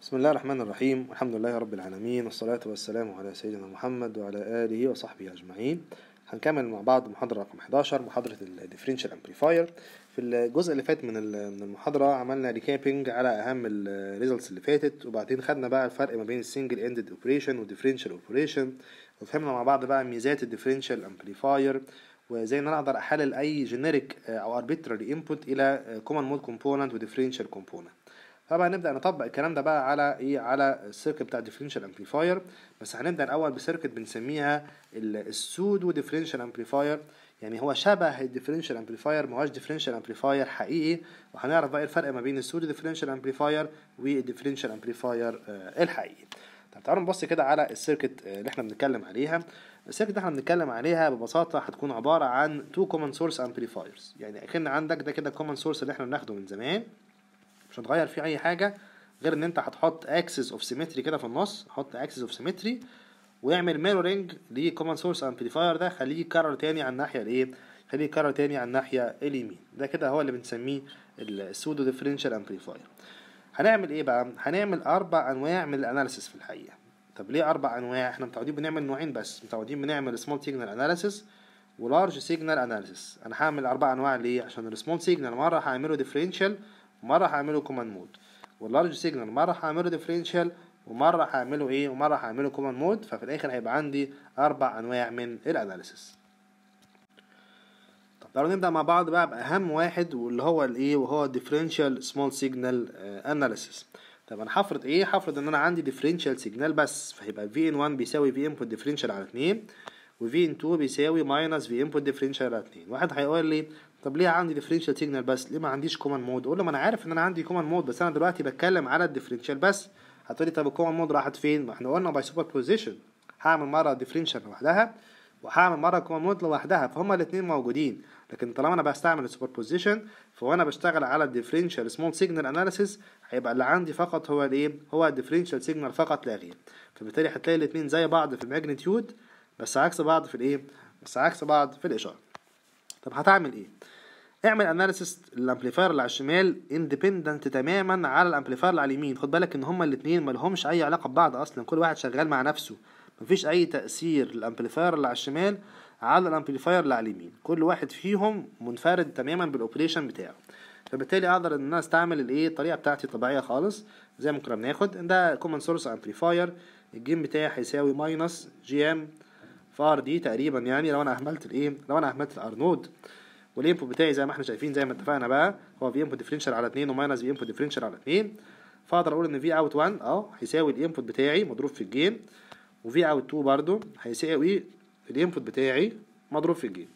بسم الله الرحمن الرحيم والحمد لله رب العالمين والصلاة والسلام على سيدنا محمد وعلى آله وصحبه أجمعين هنكمل مع بعض محاضرة رقم 11 محاضرة الديفرنشال امبليفاير في الجزء اللي فات من من المحاضرة عملنا ريكابينج على أهم الريزلتس اللي فاتت وبعدين خدنا بقى الفرق ما بين السنجل اندد اوبريشن والديفرنشال اوبريشن وفهمنا مع بعض بقى ميزات الديفرنشال امبليفاير وازاي ان انا اقدر احلل اي جينيريك او اربيتراري انبوت الى كومن مود كومبوننت وديفرنشال كومبوننت طبعا نبدا نطبق الكلام ده بقى على ايه على السيركت بتاع الديفرنشال امبليفاير بس هنبدا الاول بسيركت بنسميها السودو ديفرنشال امبليفاير يعني هو شبه الديفرنشال امبليفاير ما هوش ديفرنشال امبليفاير حقيقي وهنعرف بقى الفرق ما بين السودو ديفرنشال امبليفاير والديفرنشال امبليفاير الحقيقي طب تعالوا نبص كده على السيركت اللي احنا بنتكلم عليها السيركت اللي احنا بنتكلم عليها ببساطة هتكون عبارة عن تو كومن سورس امبليفايرز يعني اكن عندك ده كده كومن سورس اللي احنا بناخده من زمان مش هتغير فيه اي حاجه غير ان انت هتحط اكسس اوف سيمتري كده في النص حط اكسس اوف سيمتري ويعمل ميرورنج لكومن سورس امبليفاير ده خليه يكرر تاني على الناحيه الايه خليه يكرر تاني على الناحيه اليمين ده كده هو اللي بنسميه السودو ديفرنشال امبليفاير هنعمل ايه بقى هنعمل اربع انواع من الاناليسيس في الحقيقه طب ليه اربع انواع احنا متعودين بنعمل نوعين بس متعودين بنعمل سمول سيجنال اناليسيس ولارج سيجنال اناليسيس انا هعمل اربع انواع ليه عشان السمول سيجنال مره هعمله ديفرنشال ومرة هعمله كومان مود واللارج سيجنال مرة هعمله ديفرنشال ومرة هعمله ايه ومرة هعمله كومان مود ففي الاخر هيبقى عندي اربع انواع من الاناليسيس طب تعالوا نبدأ مع بعض بقى بأهم واحد واللي هو الايه وهو ديفرنشال سمول سيجنال اناليسيس طب انا هفرض ايه هفرض ان انا عندي ديفرنشال سيجنال بس فهيبقى في ان 1 بيساوي في انبوت ديفرنشال على 2 وفي ان 2 بيساوي ماينس في انبوت ديفرنشال على 2 واحد هيقول لي طب ليه عندي ديفرنشال سيجنال بس ليه ما عنديش كومان مود اقول له ما انا عارف ان انا عندي كومان مود بس انا دلوقتي بتكلم على الديفرنشال بس هتقولي طب الكومان مود راحت فين ما احنا قلنا باي سوبر بوزيشن هعمل مره ديفرنشال لوحدها وهعمل مره كومان مود لوحدها فهما الاثنين موجودين لكن طالما انا بستعمل السوبر بوزيشن فوانا بشتغل على الديفرنشال سمول سيجنال اناليسيس هيبقى اللي عندي فقط هو الايه هو الديفرنشال سيجنال فقط لا غير فبالتالي هتلاقي الاثنين زي بعض في الماجنتيود بس عكس بعض في الايه بس عكس بعض في الاشاره طب هتعمل ايه اعمل اناليسيس الامبليفاير اللي على الشمال اندبندنت تماما على الامبليفاير اللي على اليمين خد بالك ان هما الاثنين ما لهمش اي علاقه ببعض اصلا كل واحد شغال مع نفسه مفيش اي تاثير للامبليفاير اللي على الشمال على الامبليفاير اللي على اليمين كل واحد فيهم منفرد تماما بالاوبريشن بتاعه فبالتالي اقدر ان انا استعمل الايه الطريقه بتاعتي طبيعيه خالص زي ما كنا بناخد ده كومن سورس امبليفاير الجيم بتاعي هيساوي ماينس جي ام في ار دي تقريبا يعني لو انا اهملت الايه لو انا اهملت الار نود والانبوت بتاعي زي ما احنا شايفين زي ما اتفقنا بقى هو في انبوت ديفرنشال على 2 وماينس في انبوت ديفرنشال على 2 فاقدر اقول ان في اوت 1 اه هيساوي الانبوت بتاعي مضروب في الجين وفي اوت 2 برضو هيساوي الانبوت بتاعي مضروب في الجين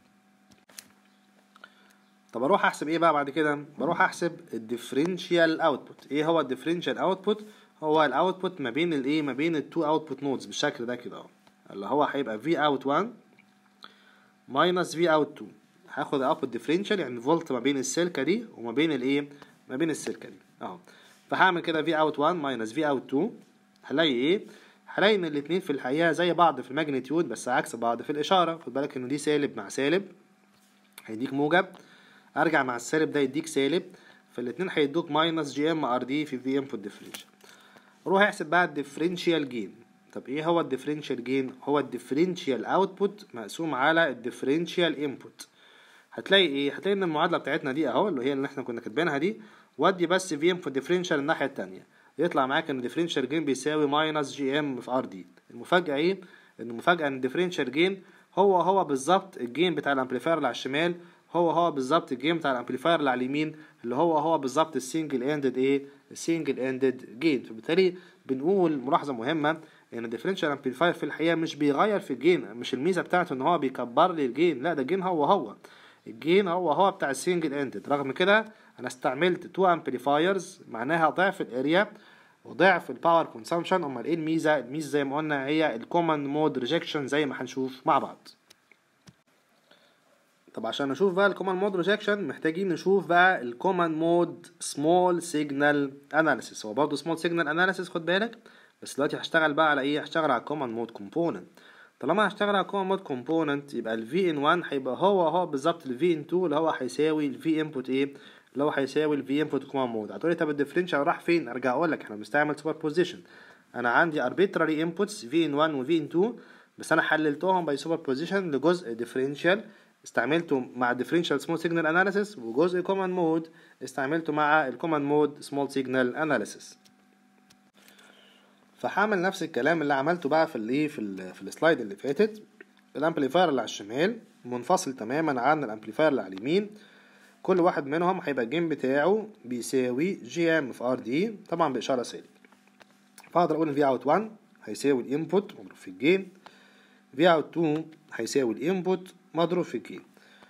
طب اروح احسب ايه بقى بعد كده بروح احسب الديفرنشال اوتبوت ايه هو الديفرنشال اوتبوت هو الاوتبوت ما بين الايه ما بين التو اوتبوت نودز بالشكل ده كده اهو اللي هو هيبقى في اوت 1 ماينس في اوت 2 هاخد اوتبوت ديفرنشال يعني فولت ما بين السلكه دي وما بين الايه ما بين السلكه دي اهو فهعمل كده في اوت 1 ماينس في اوت 2 هلاقي ايه هلاقي ان الاثنين في الحقيقه زي بعض في الماجنتيود بس عكس بعض في الاشاره خد بالك ان دي سالب مع سالب هيديك موجب ارجع مع السالب ده يديك سالب فالاثنين هيدوك ماينس جي ام ار دي في في انبوت ديفرنشال روح احسب بقى الديفرنشال جين طب ايه هو الديفرنشال جين هو الديفرنشال اوتبوت مقسوم على الديفرنشال انبوت هتلاقي ايه هتلاقي ان المعادله بتاعتنا دي اهو اللي هي اللي احنا كنا كاتبينها دي ودي بس في انبوت ديفرنشال الناحيه التانية يطلع معاك ان الديفرنشال جين بيساوي ماينس جي ام في ار دي المفاجاه ايه ان المفاجاه ان الديفرنشال جين هو هو بالظبط الجين بتاع الامبليفاير اللي على الشمال هو هو بالظبط الجين بتاع الامبليفاير اللي على اليمين اللي هو هو بالظبط السنجل اندد ايه السنجل اندد جين فبالتالي بنقول ملاحظه مهمه ان الديفرنشال امبليفاير في الحقيقه مش بيغير في الجين مش الميزه بتاعته ان هو بيكبر لي الجين لا ده الجين هو هو الجين هو هو بتاع السنجل اندد رغم كده انا استعملت تو امبليفايرز معناها ضعف الاريا وضعف الباور كونسامشن امال ايه الميزه الميزه زي ما قلنا هي الكومن مود ريجكشن زي ما هنشوف مع بعض طب عشان نشوف بقى الكومن مود ريجكشن محتاجين نشوف بقى الكومن مود سمول سيجنال اناليسيس هو برضه سمول سيجنال اناليسيس خد بالك بس دلوقتي هشتغل بقى على ايه هشتغل على الكومن مود كومبوننت طالما هشتغل على الكومن مود كومبوننت يبقى ال V in 1 هيبقى هو هو بالظبط ال V in 2 اللي هو هيساوي ال V input ايه اللي هو هيساوي الفي انبوت كومان مود هتقولي طب الديفرنشال راح فين ارجع اقول لك احنا بنستعمل سوبر بوزيشن انا عندي arbitrary inputs في ان 1 وفي ان 2 بس انا حللتهم باي سوبر بوزيشن لجزء ديفرنشال استعملته مع differential small signal analysis وجزء common mode استعملته مع الكومن مود small signal analysis فهعمل نفس الكلام اللي عملته بقى في الايه في ال في السلايد اللي فاتت الامبليفاير اللي على الشمال منفصل تماما عن الامبليفاير اللي على اليمين كل واحد منهم هيبقى الجيم بتاعه بيساوي جي ام في ار دي طبعا باشاره سالب فاقدر اقول ان في اوت 1 هيساوي الانبوت مضروب في الجيم في اوت 2 هيساوي الانبوت مضروب في الجيم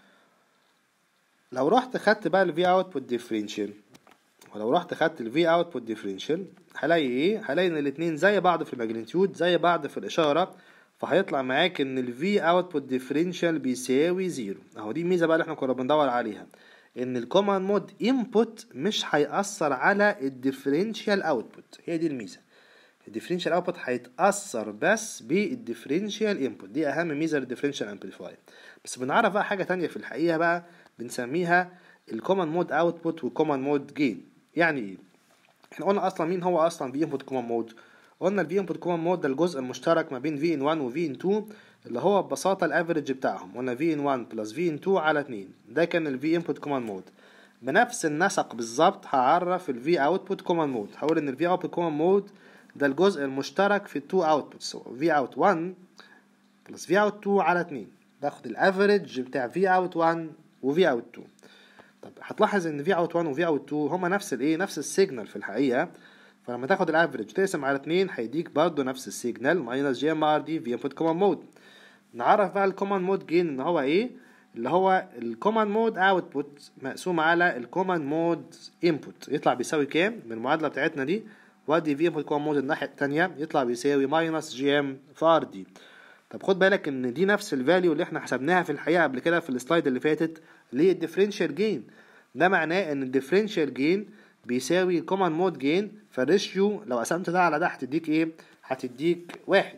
لو رحت خدت بقى الفي اوتبوت ديفرنشال ولو رحت خدت الفي اوتبوت ديفرنشال هلاقي ايه هلاقي ان الاتنين زي بعض في الماجنتيود زي بعض في الاشاره فهيطلع معاك ان الفي اوتبوت ديفرنشال بيساوي زيرو اهو دي الميزه بقى اللي احنا كنا بندور عليها ان الكومن مود انبوت مش هيأثر على الديفرنشال اوتبوت هي دي الميزه الديفرنشال اوتبوت هيتأثر بس بالديفرنشال انبوت دي اهم ميزه للديفرنشال امبليفاير بس بنعرف بقى حاجه تانية في الحقيقه بقى بنسميها الكومن مود اوتبوت والكومن مود جين يعني ايه احنا قلنا اصلا مين هو اصلا في انبوت كومن مود قلنا الفي انبوت كومن مود ده الجزء المشترك ما بين في ان 1 وفي ان 2 اللي هو ببساطه الافريج بتاعهم قلنا في ان 1 بلس في ان 2 على 2 ده كان الفي انبوت كومن مود بنفس النسق بالظبط هعرف الفي اوتبوت كومن مود هقول ان الفي اوتبوت كومن مود ده الجزء المشترك في التو اوتبوتس في اوت 1 بلس في اوت 2 على 2 باخد الافريج بتاع في اوت 1 وفي اوت 2 طب هتلاحظ ان في اوت 1 وفي اوت 2 هما نفس الايه نفس السيجنال في الحقيقه فلما تاخد الافريج تقسم على 2 هيديك برضه نفس السيجنال ماينس جي ام ار دي في انبوت كومن مود نعرف بقى الكومن مود جين ان هو ايه اللي هو الكومن مود اوتبوت مقسوم على الكومن مود انبوت يطلع بيساوي كام من المعادله بتاعتنا دي وادي في انبوت كومن مود الناحيه الثانيه يطلع بيساوي ماينس جي ام في ار دي طب خد بالك ان دي نفس الفاليو اللي احنا حسبناها في الحقيقه قبل كده في السلايد اللي فاتت اللي هي الديفرنشال جين ده معناه ان الديفرنشال جين بيساوي الكومن مود جين فالريشيو لو قسمت ده على ده هتديك ايه هتديك واحد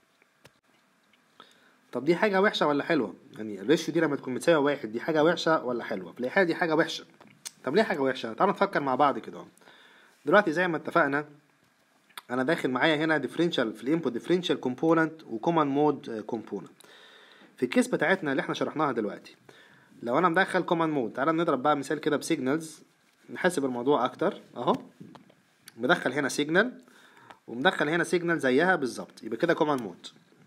طب دي حاجه وحشه ولا حلوه يعني الريشيو دي لما تكون بتساوي واحد دي حاجه وحشه ولا حلوه في الحقيقه دي حاجه وحشه طب ليه حاجه وحشه تعالوا نفكر مع بعض كده دلوقتي زي ما اتفقنا انا داخل معايا هنا ديفرنشال في الانبوت ديفرنشال كومبوننت وكومن مود كومبوننت في الكيس بتاعتنا اللي احنا شرحناها دلوقتي لو انا مدخل كومن مود تعالى نضرب بقى مثال كده بسيجنالز نحسب الموضوع اكتر اهو مدخل هنا سيجنال ومدخل هنا سيجنال زيها بالظبط يبقى كده كومن مود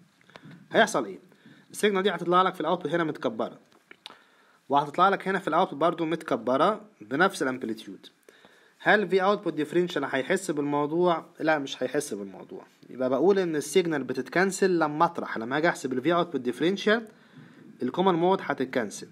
هيحصل ايه السيجنال دي هتطلع لك في الاوتبوت هنا متكبره وهتطلع لك هنا في الاوتبوت برضو متكبره بنفس الامبليتيود هل في اوتبوت ديفرنشال هيحس بالموضوع لا مش هيحس بالموضوع يبقى بقول ان السيجنال بتتكنسل لما اطرح لما اجي احسب الفي اوتبوت ديفرنشال الكومن مود هتتكنسل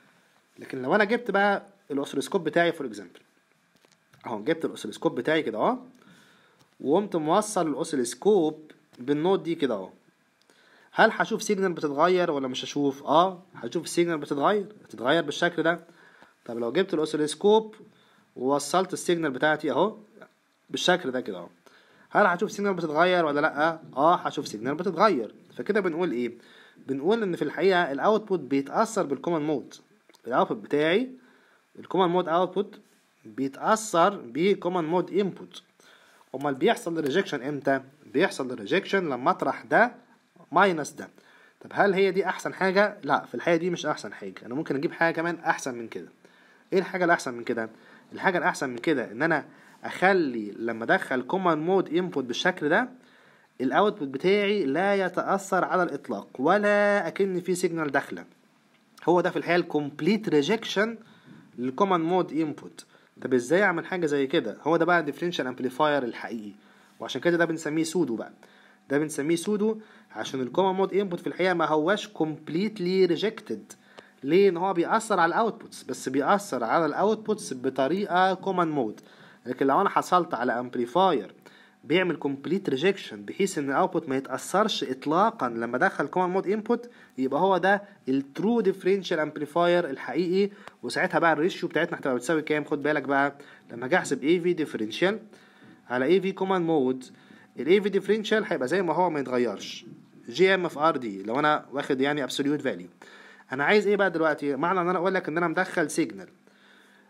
لكن لو انا جبت بقى الاوسيلوسكوب بتاعي فور اكزامبل اهو جبت الاوسيلوسكوب بتاعي كده اهو وقمت موصل الاوسيلوسكوب بالنوت دي كده اهو هل هشوف سيجنال بتتغير ولا مش هشوف اه هشوف السيجنال بتتغير بتتغير بالشكل ده طب لو جبت الاوسيلوسكوب ووصلت السيجنال بتاعتي اهو بالشكل ده كده اهو هل هشوف سيجنال بتتغير ولا لا اه هشوف سيجنال بتتغير فكده بنقول ايه بنقول ان في الحقيقه الاوتبوت بيتاثر بالكومن مود الاوتبوت بتاعي الكومن مود اوتبوت بيتاثر بكومن مود انبوت امال بيحصل الريجكشن امتى بيحصل الريجكشن لما اطرح ده ماينس ده طب هل هي دي احسن حاجه لا في الحقيقه دي مش احسن حاجه انا ممكن اجيب حاجه كمان احسن من كده ايه الحاجه الاحسن من كده الحاجه الاحسن من كده ان انا اخلي لما ادخل كومن مود انبوت بالشكل ده الاوتبوت بتاعي لا يتاثر على الاطلاق ولا اكن في سيجنال داخله هو ده في الحقيقه الكومبليت ريجكشن للكومن مود انبوت طب ازاي اعمل حاجه زي كده هو ده بقى الديفرنشال امبليفاير الحقيقي وعشان كده ده بنسميه سودو بقى ده بنسميه سودو عشان الكومن مود انبوت في الحقيقه ما هواش كومبليتلي ريجكتد ليه ان هو بيأثر على الاوتبوتس بس بيأثر على الاوتبوتس بطريقه كومن مود لكن لو انا حصلت على امبليفاير بيعمل كومبليت ريجكشن بحيث ان الاوتبوت ما يتاثرش اطلاقا لما ادخل كومن مود انبوت يبقى هو ده الترو ديفرنشال امبليفاير الحقيقي وساعتها بقى الريشيو بتاعتنا هتبقى بتساوي كام خد بالك بقى لما اجي احسب اي في ديفرنشال على اي في كومن مود الاي في ديفرنشال هيبقى زي ما هو ما يتغيرش جي ام في ار دي لو انا واخد يعني ابسوليوت فاليو انا عايز ايه بقى دلوقتي معنى ان انا اقول لك ان انا مدخل سيجنال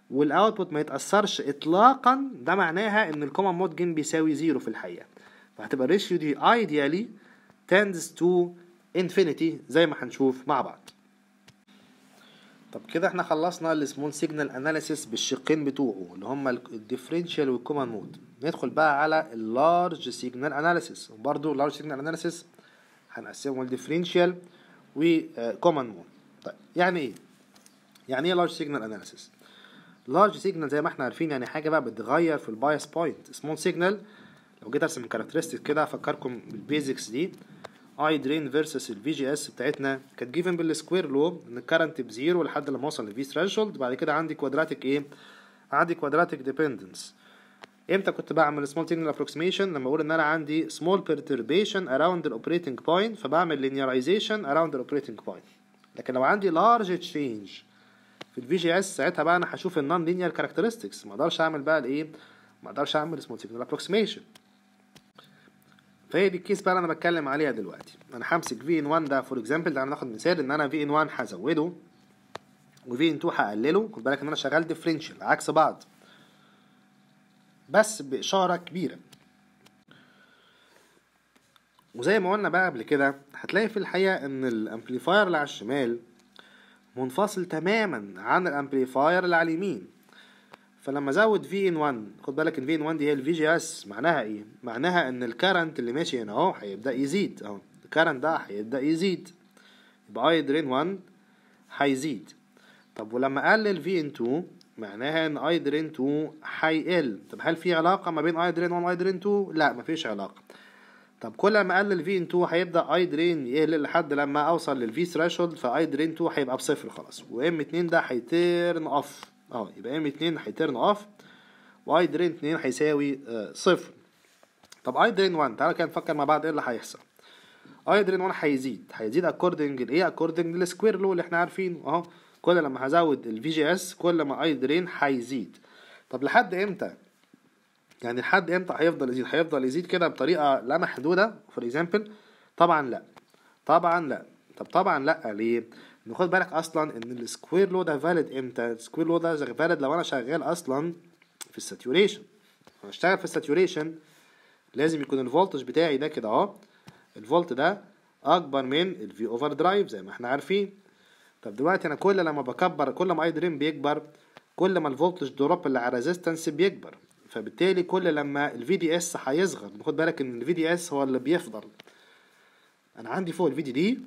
والاوتبوت ما يتاثرش اطلاقا ده معناها ان الكومن مود جين بيساوي زيرو في الحقيقه فهتبقى الريشيو دي ideally tends to infinity زي ما هنشوف مع بعض طب كده احنا خلصنا السمول سيجنال اناليسيس بالشقين بتوعه اللي هما الديفرنشال والكومن مود ندخل بقى على اللارج سيجنال اناليسيس وبرده اللارج سيجنال اناليسيس هنقسمه لديفرنشال وكومن مود طيب يعني ايه يعني ايه لارج سيجنال اناليسيس لارج سيجنال زي ما احنا عارفين يعني حاجه بقى بتغير في البايس بوينت سمول سيجنال لو جيت ارسم الكاركترستيك كده افكركم بالبيزكس دي اي درين فيرسس الفي جي اس بتاعتنا كانت جيفن بالسكوير لو ان الكرنت بزيرو لحد لما اوصل للفي ثريشولد بعد كده عندي كوادراتيك ايه عندي كوادراتيك ديبندنس امتى كنت بعمل سمول سيجنال ابروكسيميشن لما اقول ان انا عندي سمول perturbation around الاوبريتنج بوينت فبعمل linearization around الاوبريتنج بوينت لكن لو عندي large change في الفي جي اس ساعتها بقى انا هشوف النون لينير كاركترستكس ما اقدرش اعمل بقى الايه ما اقدرش اعمل سمول سيجنال ابروكسيميشن فهي دي الكيس بقى اللي انا بتكلم عليها دلوقتي انا همسك في ان 1 ده فور اكزامبل تعالى ناخد مثال ان انا في ان 1 هزوده وفي ان 2 هقلله خد بالك ان انا شغال ديفرنشال عكس بعض بس باشاره كبيره وزي ما قلنا بقى قبل كده هتلاقي في الحقيقه ان الامبليفاير اللي على الشمال منفصل تماما عن الامبليفاير اللي على اليمين فلما ازود في ان 1 خد بالك ان في ان 1 دي هي الفي جي اس معناها ايه معناها ان الكرنت اللي ماشي هنا اهو هيبدا يزيد اهو الكرنت ده هيبدا يزيد يبقى اي درين 1 هيزيد طب ولما اقلل في ان 2 معناها ان اي درين 2 هيقل طب هل في علاقه ما بين اي درين 1 واي درين 2 لا مفيش علاقه طب كل ما اقلل في ان 2 هيبدا اي درين يقل لحد لما اوصل للفي ثريشولد فاي درين 2 هيبقى بصفر خلاص وام 2 ده هيتيرن اوف اه يبقى ام 2 هيتيرن اوف واي درين 2 هيساوي آه صفر طب اي درين 1 تعالى كده نفكر مع بعض ايه اللي هيحصل اي درين 1 هيزيد هيزيد اكوردنج لايه اكوردنج للسكوير لو اللي احنا عارفينه اهو كل لما هزود الفي جي اس كل ما اي درين هيزيد طب لحد امتى يعني لحد امتى هيفضل يزيد هيفضل يزيد كده بطريقه لا محدوده فور اكزامبل طبعا لا طبعا لا طب طبعا لا ليه خد بالك اصلا ان السكوير لو ده فاليد امتى السكوير لو ده فاليد لو انا شغال اصلا في الساتوريشن انا اشتغل في الساتوريشن لازم يكون الفولتج بتاعي ده كده اهو الفولت ده اكبر من الفي اوفر درايف زي ما احنا عارفين طب دلوقتي انا كل لما بكبر كل ما اي درين بيكبر كل ما الفولتج دروب اللي على الريزيستنس بيكبر فبالتالي كل لما الفي دي اس هيصغر خد بالك ان الفي دي اس هو اللي بيفضل انا عندي فوق الفي دي دي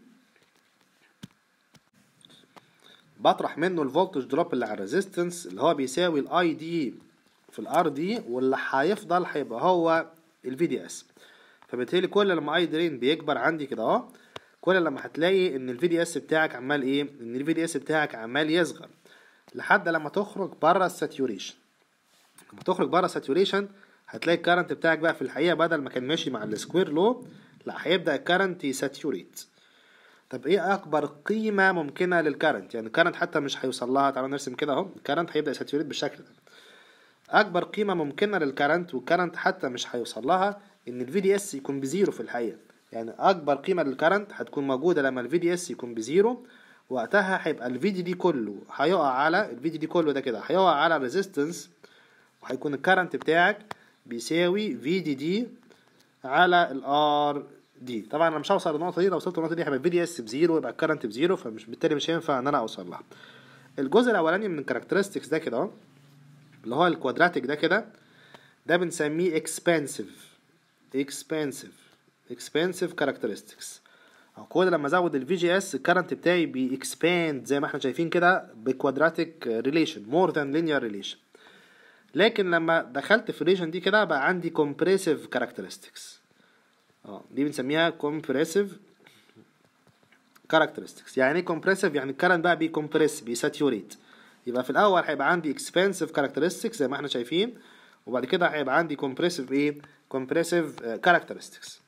بطرح منه الفولتج دروب اللي على الريزيستنس اللي هو بيساوي الاي دي في الار دي واللي هيفضل هيبقى هو الفي دي اس فبالتالي كل لما اي درين بيكبر عندي كده اهو كل لما هتلاقي ان الفي دي اس بتاعك عمال ايه ان الفي دي اس بتاعك عمال يصغر لحد لما تخرج بره الساتوريشن لما تخرج بره الساتوريشن هتلاقي الكارنت بتاعك بقى في الحقيقه بدل ما كان ماشي مع السكوير لو لا هيبدا الكارنت يساتوريت طب ايه اكبر قيمه ممكنه للكارنت يعني الكارنت حتى مش هيوصل لها تعالوا نرسم كده اهو الكارنت هيبدا يساتوريت بالشكل ده اكبر قيمه ممكنه للكارنت والكارنت حتى مش هيوصل لها ان الفي دي اس يكون بزيرو في الحقيقه يعني اكبر قيمه للكارنت هتكون موجوده لما الفي دي اس يكون بزيرو وقتها هيبقى الفي دي دي كله هيقع على الفي دي دي كله ده كده هيقع على ريزيستنس وهيكون الكارنت بتاعك بيساوي في دي دي على الار دي طبعا انا مش هوصل للنقطه دي لو وصلت للنقطه دي هيبقى الفي دي اس بزيرو يبقى الكارنت بزيرو فمش بالتالي مش هينفع ان انا اوصل لها الجزء الاولاني من الكاركترستكس ده كده اهو اللي هو الكوادراتيك ده كده ده بنسميه اكسبانسيف اكسبانسيف اكسبانسيف كاركترستكس كل لما ازود الفي جي اس الكرنت بتاعي بيكسباند زي ما احنا شايفين كده بكوادراتيك ريليشن مور ذان لينير ريليشن لكن لما دخلت في الريجن دي كده بقى عندي كومبريسيف كاركترستكس اه دي بنسميها كومبريسيف كاركترستكس يعني ايه كومبريسيف يعني الكرنت بقى بيكمبريس بيساتيوريت يبقى في الاول هيبقى عندي اكسبانسيف كاركترستكس زي ما احنا شايفين وبعد كده هيبقى عندي كومبريسيف ايه كومبريسيف كاركترستكس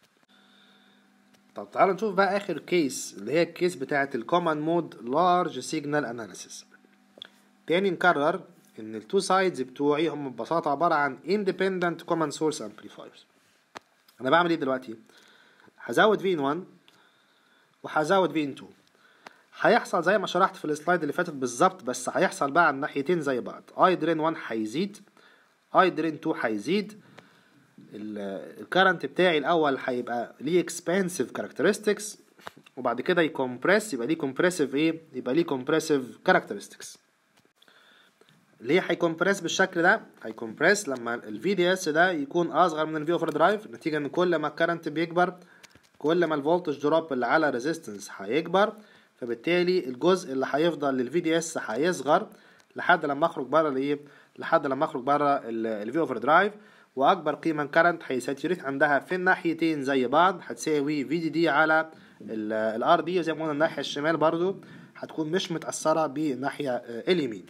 طب تعالوا نشوف بقى اخر كيس اللي هي الكيس بتاعه الكومن مود لارج سيجنال اناليسيس تاني نكرر ان التو سايدز بتوعي هم ببساطه عباره عن independent common source amplifiers انا بعمل ايه دلوقتي هزود في ان 1 وهزود في ان 2 هيحصل زي ما شرحت في السلايد اللي فاتت بالظبط بس هيحصل بقى على الناحيتين زي بعض اي درين 1 هيزيد اي درين 2 هيزيد الكرنت بتاعي الاول هيبقى ليه اكسبانسيف كاركترستكس وبعد كده يكمبرس يبقى ليه كومبريسيف ايه يبقى ليه كومبريسيف كاركترستكس ليه هيكمبرس بالشكل ده هيكمبرس لما الفي دي اس ده يكون اصغر من الفي اوفر درايف نتيجه ان كل ما الكرنت بيكبر كل ما الفولتج دروب اللي على ريزيستنس هيكبر فبالتالي الجزء اللي هيفضل للفي دي اس هيصغر لحد لما اخرج بره الايه لحد لما اخرج بره الفي اوفر درايف واكبر قيمه كرنت هيساتوريت عندها في الناحيتين زي بعض هتساوي في دي دي على الار دي وزي ما قلنا الناحيه الشمال برضو هتكون مش متاثره بالناحيه اليمين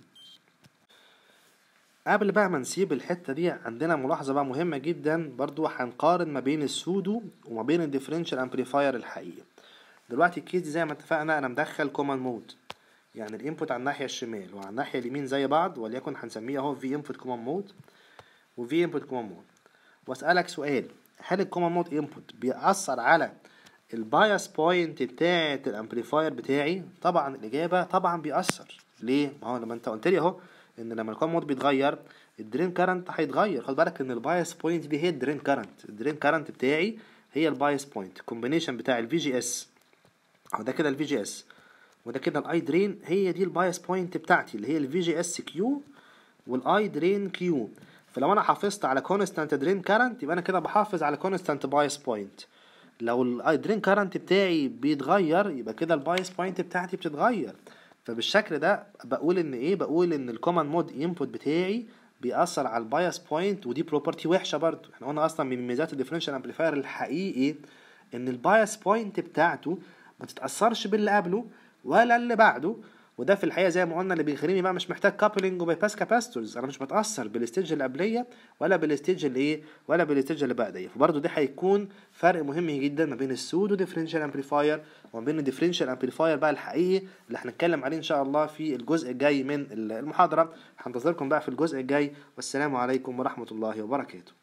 قبل بقى ما نسيب الحتة دي عندنا ملاحظة بقى مهمة جدا برضو هنقارن ما بين السودو وما بين الديفرنشال امبليفاير الحقيقي دلوقتي الكيس دي زي ما اتفقنا انا مدخل كومن مود يعني الانبوت على الناحية الشمال وعلى الناحية اليمين زي بعض وليكن هنسميه اهو في انبوت كومن مود وفي انبوت كومن مود واسألك سؤال هل الكومن مود انبوت بيأثر على البايس بوينت بتاعة الامبليفاير بتاعي طبعا الاجابة طبعا بيأثر ليه ما هو لما انت قلت لي اهو ان لما الكومن مود بيتغير الدرين كارنت هيتغير خد بالك ان البايس بوينت دي هي الدرين كارنت الدرين كارنت بتاعي هي البايس بوينت الكومبينيشن بتاع الفي جي اس اهو ده كده الفي جي اس وده كده الاي درين هي دي البايس بوينت بتاعتي اللي هي الفي جي اس كيو والاي درين كيو فلو انا حافظت على كونستانت درين كارنت يبقى انا كده بحافظ على كونستانت بايس بوينت لو الاي درين كارنت بتاعي بيتغير يبقى كده البايس بوينت بتاعتي بتتغير فبالشكل ده بقول ان ايه بقول ان الكومن مود انبوت بتاعي بيأثر على البايس بوينت ودي بروبرتي وحشه برضو احنا قلنا اصلا من ميزات الديفرنشال امبليفاير الحقيقي ان البايس بوينت بتاعته ما تتأثرش باللي قبله ولا اللي بعده وده في الحقيقه زي ما قلنا اللي بيخليني بقى مش محتاج كابلنج وبايباس كاباستورز انا مش بتاثر بالستيج اللي قبليه ولا بالستيج اللي ايه ولا بالستيج اللي بعديه فبرضه ده هيكون فرق مهم جدا ما بين السودو ديفرنشال امبليفاير وما بين الديفرنشال امبليفاير بقى الحقيقي اللي هنتكلم عليه ان شاء الله في الجزء الجاي من المحاضره هنتظركم بقى في الجزء الجاي والسلام عليكم ورحمه الله وبركاته